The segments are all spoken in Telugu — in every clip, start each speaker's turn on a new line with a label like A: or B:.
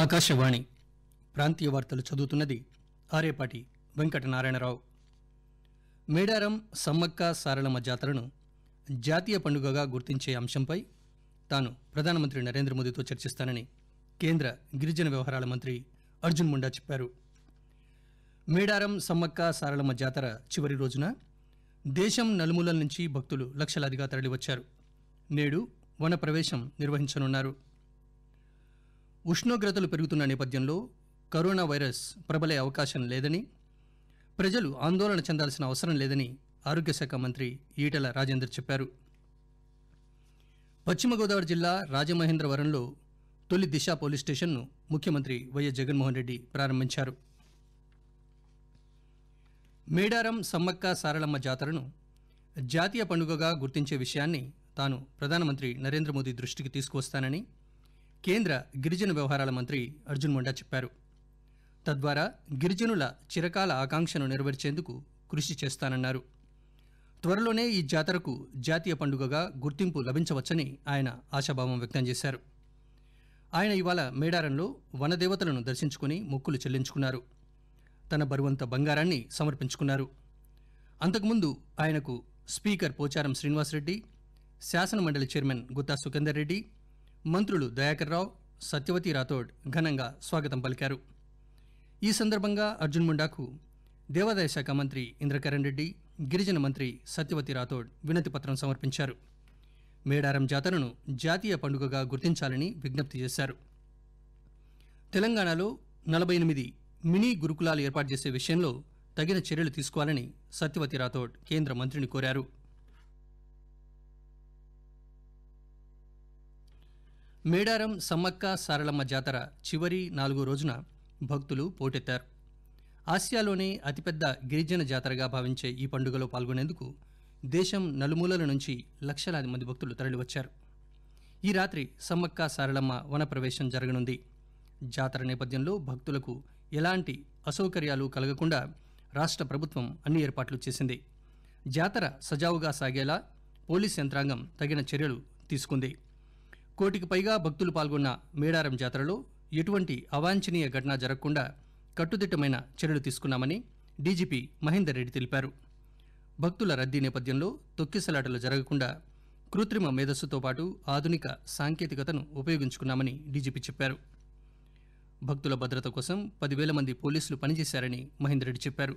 A: ఆకాశవాణి ప్రాంతీయ వార్తలు చదువుతున్నది ఆరేపాటి వెంకటనారాయణరావు మేడారం సమ్మక్క సారలమ్మ జాతరను జాతీయ పండుగగా గుర్తించే అంశంపై తాను ప్రధానమంత్రి నరేంద్ర మోదీతో చర్చిస్తానని కేంద్ర గిరిజన వ్యవహారాల మంత్రి అర్జున్ ముండా చెప్పారు మేడారం సమ్మక్క సారలమ్మ జాతర చివరి రోజున దేశం నలుమూలల నుంచి భక్తులు లక్షలాదిగా తరలివచ్చారు నేడు వన ప్రవేశం నిర్వహించనున్నారు ఉష్ణోగ్రతలు పెరుగుతున్న నేపథ్యంలో కరోనా వైరస్ ప్రబలే అవకాశం లేదని ప్రజలు ఆందోళన చెందాల్సిన అవసరం లేదని ఆరోగ్య శాఖ మంత్రి ఈటెల రాజేందర్ చెప్పారు పశ్చిమ గోదావరి జిల్లా రాజమహేంద్రవరంలో తొలి దిశ పోలీస్ స్టేషన్ను ముఖ్యమంత్రి వైఎస్ జగన్మోహన్ రెడ్డి ప్రారంభించారు మేడారం సమ్మక్క సారలమ్మ జాతరను జాతీయ పండుగగా గుర్తించే విషయాన్ని తాను ప్రధానమంత్రి నరేంద్ర మోదీ దృష్టికి తీసుకువస్తానని కేంద్ర గిరిజన వ్యవహారాల మంత్రి అర్జున్ ముండా చెప్పారు తద్వారా గిరిజనుల చిరకాల ఆకాంక్షను నెరవేర్చేందుకు కృషి చేస్తానన్నారు త్వరలోనే ఈ జాతరకు జాతీయ పండుగగా గుర్తింపు లభించవచ్చని ఆయన ఆశాభావం వ్యక్తం చేశారు ఆయన ఇవాళ మేడారంలో వనదేవతలను దర్శించుకుని మొక్కులు చెల్లించుకున్నారు తన బరువంత బంగారాన్ని సమర్పించుకున్నారు అంతకుముందు ఆయనకు స్పీకర్ పోచారం శ్రీనివాసరెడ్డి శాసనమండలి చైర్మన్ గుత్తా సుఖేందర్ రెడ్డి మంత్రులు దయాకర్ రావు సత్యవతి రాథోడ్ ఘనంగా స్వాగతం పలికారు ఈ సందర్భంగా అర్జున్ ముండాకు దేవాదాయ శాఖ మంత్రి ఇంద్రకరణ్ రెడ్డి గిరిజన మంత్రి సత్యవతి రాథోడ్ వినతి పత్రం సమర్పించారు మేడారం జాతరను జాతీయ పండుగగా గుర్తించాలని విజ్ఞప్తి చేశారు తెలంగాణలో నలభై ఎనిమిది మినీ గురుకులాలు ఏర్పాటు చేసే విషయంలో తగిన చర్యలు తీసుకోవాలని సత్యవతి రాథోడ్ కేంద్ర మంత్రిని కోరారు మేడారం సమ్మక్క సారలమ్మ జాతర చివరి నాలుగో రోజున భక్తులు పోటెత్తారు ఆసియాలోనే అతిపెద్ద గిరిజన జాతరగా భావించే ఈ పండుగలో పాల్గొనేందుకు దేశం నలుమూలల నుంచి లక్షలాది మంది భక్తులు తరలివచ్చారు ఈ రాత్రి సమ్మక్క సారలమ్మ వన ప్రవేశం జరగనుంది జాతర నేపథ్యంలో భక్తులకు ఎలాంటి అసౌకర్యాలు కలగకుండా రాష్ట్ర ప్రభుత్వం అన్ని ఏర్పాట్లు చేసింది జాతర సజావుగా సాగేలా పోలీస్ యంత్రాంగం తగిన చర్యలు తీసుకుంది కోటికి పైగా భక్తులు పాల్గొన్న మేడారం జాతరలో ఎటువంటి అవాంఛనీయ ఘటన జరగకుండా కట్టుదిట్టమైన చర్యలు తీసుకున్నామని డీజీపీ మహేందర్ రెడ్డి తెలిపారు భక్తుల రద్దీ నేపథ్యంలో తొక్కిసలాటలు జరగకుండా కృత్రిమ మేధస్సుతో పాటు ఆధునిక సాంకేతికతను ఉపయోగించుకున్నామని డీజీపీ చెప్పారు భక్తుల భద్రత కోసం పదివేల మంది పోలీసులు పనిచేశారని మహేందర్ రెడ్డి చెప్పారు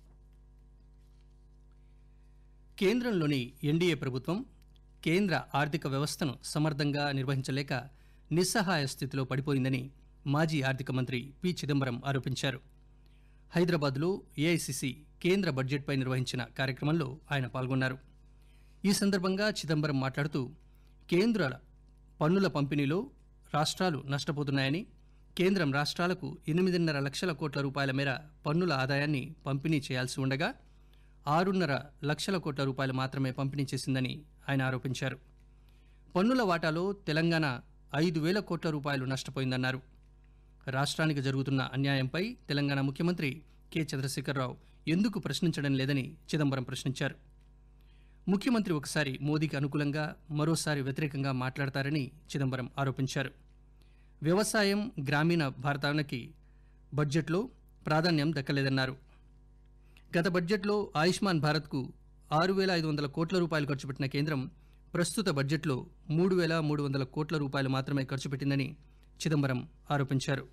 A: కేంద్రంలోని ఎన్డీఏ ప్రభుత్వం కేంద్ర ఆర్థిక వ్యవస్థను సమర్థంగా నిర్వహించలేక నిస్సహాయ స్థితిలో పడిపోయిందని మాజీ ఆర్థిక మంత్రి పి చిదంబరం ఆరోపించారు హైదరాబాద్లో ఏఐసిసి కేంద్ర బడ్జెట్పై నిర్వహించిన కార్యక్రమంలో ఆయన పాల్గొన్నారు ఈ సందర్భంగా చిదంబరం మాట్లాడుతూ కేంద్ర పన్నుల పంపిణీలో రాష్ట్రాలు నష్టపోతున్నాయని కేంద్రం రాష్ట్రాలకు ఎనిమిదిన్నర లక్షల కోట్ల రూపాయల మేర పన్నుల ఆదాయాన్ని పంపిణీ చేయాల్సి ఉండగా ఆరున్నర లక్షల కోట్ల రూపాయలు మాత్రమే పంపిణీ చేసిందని ఆయన ఆరోపించారు పన్నుల వాటాలో తెలంగాణ ఐదు వేల కోట్ల రూపాయలు నష్టపోయిందన్నారు రాష్ట్రానికి జరుగుతున్న అన్యాయంపై తెలంగాణ ముఖ్యమంత్రి కె చంద్రశేఖరరావు ఎందుకు ప్రశ్నించడం లేదని చిదంబరం ప్రశ్నించారు ముఖ్యమంత్రి ఒకసారి మోదీకి అనుకూలంగా మరోసారి వ్యతిరేకంగా మాట్లాడతారని చిదంబరం ఆరోపించారు వ్యవసాయం గ్రామీణ భారతానికి బడ్జెట్లో ప్రాధాన్యం దక్కలేదన్నారు గత బడ్జెట్లో ఆయుష్మాన్ భారత్కు ఆరు వేల ఐదు వందల కోట్ల రూపాయలు ఖర్చు పెట్టిన కేంద్రం ప్రస్తుత బడ్జెట్లో మూడు వేల మూడు వందల కోట్ల రూపాయలు మాత్రమే ఖర్చు పెట్టిందని చిదంబరం ఆరోపించారు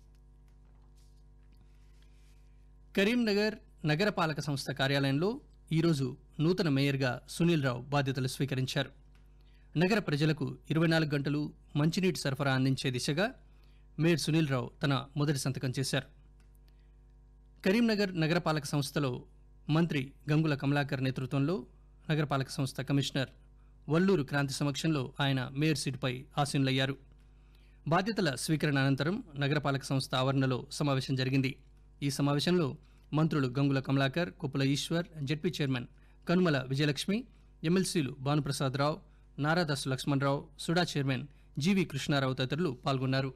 A: కరీంనగర్ నగరపాలక సంస్థ కార్యాలయంలో ఈరోజు నూతన మేయర్గా సునీల్ రావు బాధ్యతలు స్వీకరించారు నగర ప్రజలకు ఇరవై నాలుగు గంటలు మంచినీటి సరఫరా అందించే దిశగా మేయర్ సునీల్ రావు తన మొదటి సంతకం చేశారు కరీంనగర్ నగరపాలక సంస్థలో మంత్రి గంగుల కమలాకర్ నేతృత్వంలో నగరపాలక సంస్థ కమిషనర్ వల్లూరు క్రాంతి సమక్షంలో ఆయన మేయర్ సీటుపై ఆసీనులయ్యారు బాధ్యతల స్వీకరణ అనంతరం నగరపాలక సంస్థ ఆవరణలో సమావేశం జరిగింది ఈ సమావేశంలో మంత్రులు గంగుల కమలాకర్ కుప్పల ఈశ్వర్ జెడ్పీ చైర్మన్ కనుమల విజయలక్ష్మి ఎమ్మెల్సీలు Bhanuprasadarao Naradasu Lakshmanarao SUDA chairman GV Krishnarao తదితరులు పాల్గొన్నారు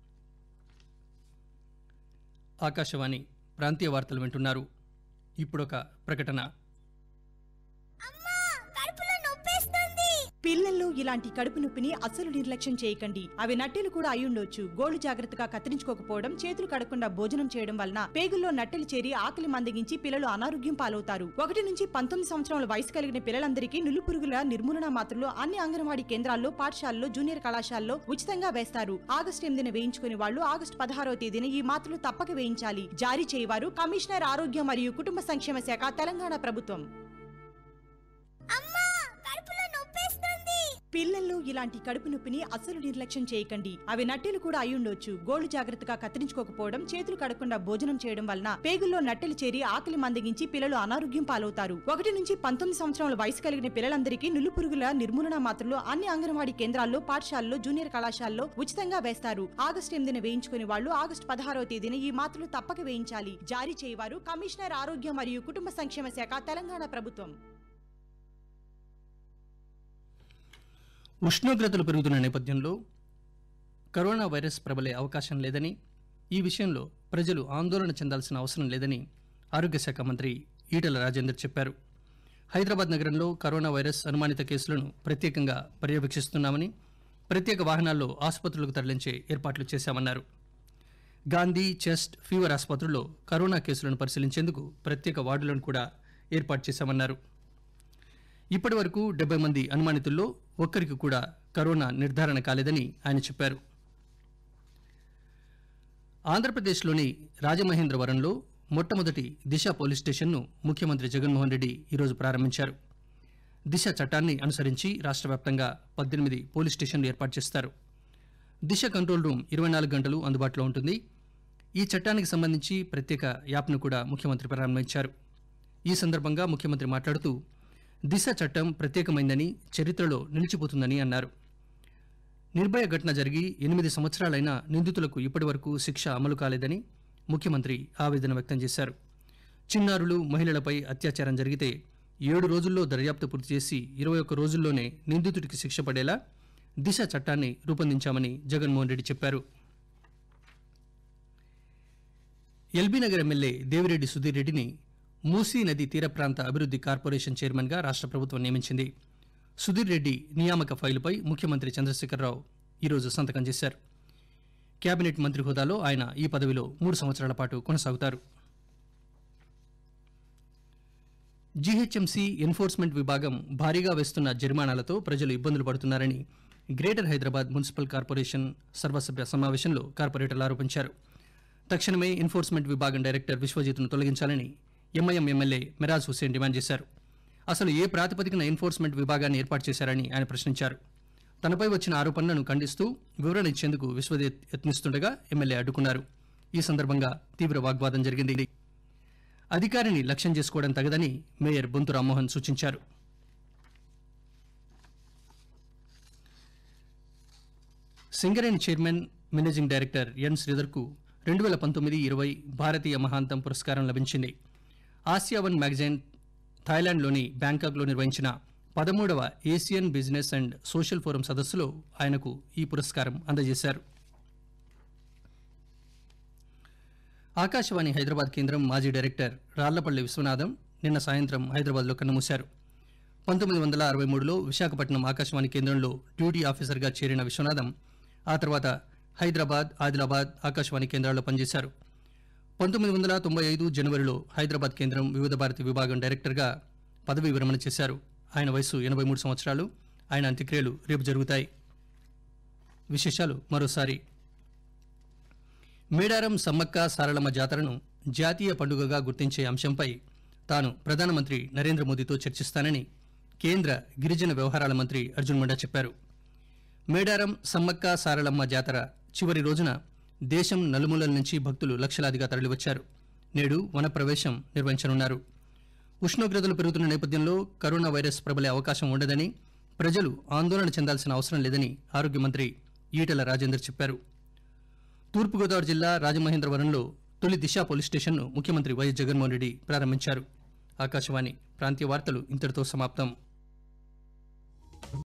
A: ఆకాశవాణి ప్రాంతీయ వార్తలు వింటున్నారు ఇప్పుడొక ప్రకటన
B: అమ్మా కడుపులో నొప్పేస్తుంది పిల్లల్లో ఇలాంటి కడుపు నొప్పిని అస్సలు నిర్లక్ష్యం చేయకండి అవి నట్టెలు కూడా అయ్యుండొచ్చు గోళ్లు జాగ్రత్తగా కత్తిరించుకోకపోవడం చేతులు కడకుండా భోజనం చేయడం వలన పేగుల్లో నట్టెలు చేరి ఆకలి మందగించి పిల్లలు అనారోగ్యం పాలవుతారు ఒకటి నుంచి పంతొమ్మిది సంవత్సరాల వయసు కలిగిన పిల్లలందరికీ నులు పురుగుల నిర్మూలన మాత్రలు అన్ని అంగన్వాడీ కేంద్రాల్లో పాఠశాలలో జూనియర్ కళాశాలలో ఉచితంగా వేస్తారు ఆగస్టు ఎనిమిదిన వేయించుకునే వాళ్ళు ఆగస్టు పదహారవ తేదీన ఈ మాత్రలు తప్పక వేయించాలి జారీ చేయవారు కమిషనర్ ఆరోగ్య మరియు కుటుంబ సంక్షేమ శాఖ తెలంగాణ ప్రభుత్వం
C: అమ్మా కడుపులో నొప్పేస్తుంది
B: పిల్లల్లో ఇలాంటి కడుపు నొప్పిని అస్సలు నిర్లక్ష్యం చేయకండి అవి నట్టెలు కూడా అయ్యుండొచ్చు గోళ్లు జాగ్రత్తగా కత్తిరించుకోకపోవడం చేతులు కడకుండా భోజనం చేయడం వలన పేగుల్లో నట్టెలు చేరి ఆకలి మందగించి పిల్లలు అనారోగ్యం పాలవుతారు ఒకటి నుంచి పంతొమ్మిది సంవత్సరాల వయసు కలిగిన పిల్లలందరికీ నులు పురుగుల నిర్మూలన మాత్రలు అన్ని అంగన్వాడీ కేంద్రాల్లో పాఠశాలలో జూనియర్ కళాశాలలో ఉచితంగా వేస్తారు ఆగస్టు ఎనిమిదిన వేయించుకునే వాళ్ళు ఆగస్టు పదహారవ తేదీన ఈ మాత్రలు తప్పక వేయించాలి జారీ చేయవారు కమిషనర్ ఆరోగ్య మరియు కుటుంబ సంక్షేమ శాఖ తెలంగాణ ప్రభుత్వం
A: ఉష్ణోగ్రతలు పెరుగుతున్న నేపథ్యంలో కరోనా వైరస్ ప్రబలే అవకాశం లేదని ఈ విషయంలో ప్రజలు ఆందోళన చెందాల్సిన అవసరం లేదని ఆరోగ్య శాఖ మంత్రి ఈటల రాజేందర్ చెప్పారు హైదరాబాద్ నగరంలో కరోనా వైరస్ అనుమానిత కేసులను ప్రత్యేకంగా పర్యవేక్షిస్తున్నామని ప్రత్యేక వాహనాల్లో ఆసుపత్రులకు తరలించే ఏర్పాట్లు చేశామన్నారు గాంధీ చెస్ట్ ఫీవర్ ఆసుపత్రుల్లో కరోనా కేసులను పరిశీలించేందుకు ప్రత్యేక వార్డులను కూడా ఏర్పాటు చేశామన్నారు ఇప్పటి వరకు డెబ్బై మంది అనుమానితుల్లో ఒక్కరికి కూడా కరోనా నిర్ధారణ కాలేదని ఆయన చెప్పారు ఆంధ్రప్రదేశ్లోని రాజమహేంద్రవరంలో మొట్టమొదటి దిశ పోలీస్ స్టేషన్ను ముఖ్యమంత్రి జగన్మోహన్ రెడ్డి ఈరోజు ప్రారంభించారు దిశ చట్టాన్ని అనుసరించి రాష్ట్ర వ్యాప్తంగా పద్దెనిమిది పోలీస్ స్టేషన్లు ఏర్పాటు చేస్తారు దిశ కంట్రోల్ రూమ్ ఇరవై నాలుగు గంటలు అందుబాటులో ఉంటుంది ఈ చట్టానికి సంబంధించి ప్రత్యేక యాప్ను కూడా ముఖ్యమంత్రి ప్రారంభించారు ఈ సందర్భంగా ముఖ్యమంత్రి మాట్లాడుతూ దిశ చట్టం ప్రత్యేకమైందని చరిత్రలో నిలిచిపోతుందని అన్నారు నిర్భయ ఘటన జరిగి ఎనిమిది సంవత్సరాలైన నిందితులకు ఇప్పటివరకు శిక్ష అమలు కాలేదని ముఖ్యమంత్రి ఆవేదన వ్యక్తం చేశారు చిన్నారులు మహిళలపై అత్యాచారం జరిగితే ఏడు రోజుల్లో దర్యాప్తు పూర్తి చేసి ఇరవై ఒక్క రోజుల్లోనే నిందితుడికి శిక్ష పడేలా దిశ చట్టాన్ని రూపొందించామని జగన్మోహన్ రెడ్డి చెప్పారు ఎల్బీనగర్ ఎమ్మెల్యే దేవిరెడ్డి సుధీర్ రెడ్డిని మూసీ నది తీర ప్రాంత అభివృద్ధి కార్పొరేషన్ చైర్మన్గా రాష్ట్ర ప్రభుత్వం నియమించింది సుధీర్ రెడ్డి నియామక ఫైలుపై ముఖ్యమంత్రి చంద్రశేఖరరావు ఈరోజు సంతకం చేశారు కేబినెట్ మంత్రి హోదాలో ఆయన ఈ పదవిలో మూడు సంవత్సరాల పాటు కొనసాగుతారు జీహెచ్ఎంసీ ఎన్ఫోర్స్మెంట్ విభాగం భారీగా వేస్తున్న జరిమానాలతో ప్రజలు ఇబ్బందులు పడుతున్నారని గ్రేటర్ హైదరాబాద్ మున్సిపల్ కార్పొరేషన్ సర్వసభ్య సమావేశంలో కార్పొరేటర్లు ఆరోపించారు తక్షణమే ఎన్ఫోర్స్మెంట్ విభాగం డైరెక్టర్ విశ్వజిత్ను తొలగించాలని MIM MLA Miraj Hussain demand చేశారు అసలు ఏ ప్రాతిపదికన ఎన్ఫోర్స్మెంట్ విభాగాన్ని ఏర్పాటు చేశారని ఆయన ప్రశ్నించారు తనపై వచ్చిన ఆరోపణలను ఖండిస్తూ వివరణ ఇచ్చేందుకు విశ్వజిత్ యత్నిస్తుండగా ఎమ్మెల్యే అడ్డుకున్నారు ఈ సందర్భంగా తీవ్ర వాగ్వాదం జరిగింది అధికారిని లక్ష్యం చేసుకోవడం తగదని మేయర్ బొంతు రామ్మోహన్ సూచించారు Singareni chairman managing director N శ్రీధర్కు రెండు వేల పంతొమ్మిది ఇరవై భారతీయ మహాంతం పురస్కారం లభించింది ఆసియా వన్ మ్యాగజైన్ థాయిలాండ్లోని బ్యాంకాక్లో నిర్వహించిన పదమూడవ Asian business and social forum సదస్సులో ఆయనకు ఈ పురస్కారం అందజేశారు ఆకాశవాణి హైదరాబాద్ కేంద్రం మాజీ డైరెక్టర్ రాళ్లపల్లి విశ్వనాథం నిన్న సాయంత్రం హైదరాబాద్లో కన్నుమూశారు పంతొమ్మిది వందల అరవై మూడులో విశాఖపట్నం ఆకాశవాణి కేంద్రంలో డ్యూటీ ఆఫీసర్గా చేరిన విశ్వనాథం ఆ తర్వాత హైదరాబాద్ ఆదిలాబాద్ ఆకాశవాణి కేంద్రాల్లో పనిచేశారు పంతొమ్మిది వందల తొంభై ఐదు జనవరిలో హైదరాబాద్ కేంద్రం వివిధ భారతి విభాగం డైరెక్టర్గా పదవీ విరమణ చేశారు ఆయన వయసు ఎనభై మూడు సంవత్సరాలు ఆయన అంత్యక్రియలు రేపు జరుగుతాయి విశేషాలు మరోసారి మేడారం సమ్మక్క సారలమ్మ జాతరను జాతీయ పండుగగా గుర్తించే అంశంపై తాను ప్రధానమంత్రి నరేంద్ర మోదీతో చర్చిస్తానని కేంద్ర గిరిజన వ్యవహారాల మంత్రి అర్జున్ ముండా చెప్పారు మేడారం సమ్మక్క సారలమ్మ జాతర చివరి రోజున దేశం నలుమూలల నుంచి భక్తులు లక్షలాదిగా తరలివచ్చారు నేడు వనప్రవేశం నిర్వహించనున్నారు ఉష్ణోగ్రతలు పెరుగుతున్న నేపథ్యంలో కరోనా వైరస్ ప్రబలే అవకాశం ఉండదని ప్రజలు ఆందోళన చెందాల్సిన అవసరం లేదని ఆరోగ్య మంత్రి ఈటెల రాజేందర్ చెప్పారు తూర్పుగోదావరి జిల్లా రాజమహేంద్రవరంలో తొలి దిశ పోలీస్ స్టేషన్ను ముఖ్యమంత్రి వైఎస్ జగన్మోహన్ రెడ్డి ప్రారంభించారు ఆకాశవాణి ప్రాంతీయ వార్తలు ఇంతటితో సమాప్తం